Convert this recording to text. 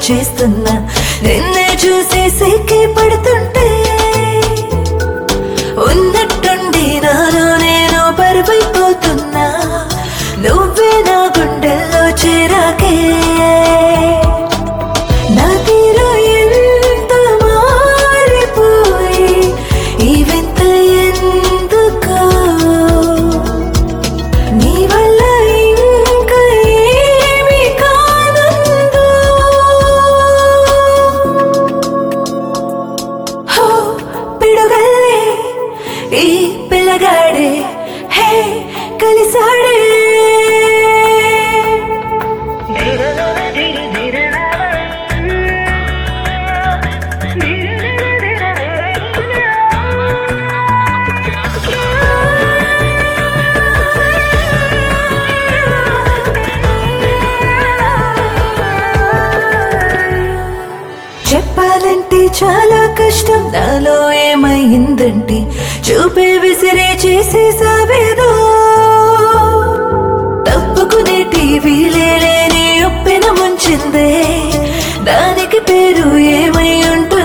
చేస్తున్నా నిన్నే చూసి సిక్కి పడుతుంటే ఉన్నట్టుండి నాలో నేను బరువైపోతున్నా నువ్వే నా గుండెల్లో చేరాకే నా తీరు ఎంత మారిపోయి ఈ వింత ఎందుకో నీ వల్ల ఇంకా ఏమి కానుందో హో పిడుగల్లే ఈ పిల్లగాడే హే కలిసాడే చెప్పాలంటే చాలా కష్టం నాలో ఏమైందంటే చూపే విసిరే చేసే సావేదో తప్పుకునేటి వీలే లేని ఉప్పెన ముంచిందే దానికి పేరు ఏమై ఉంటుందో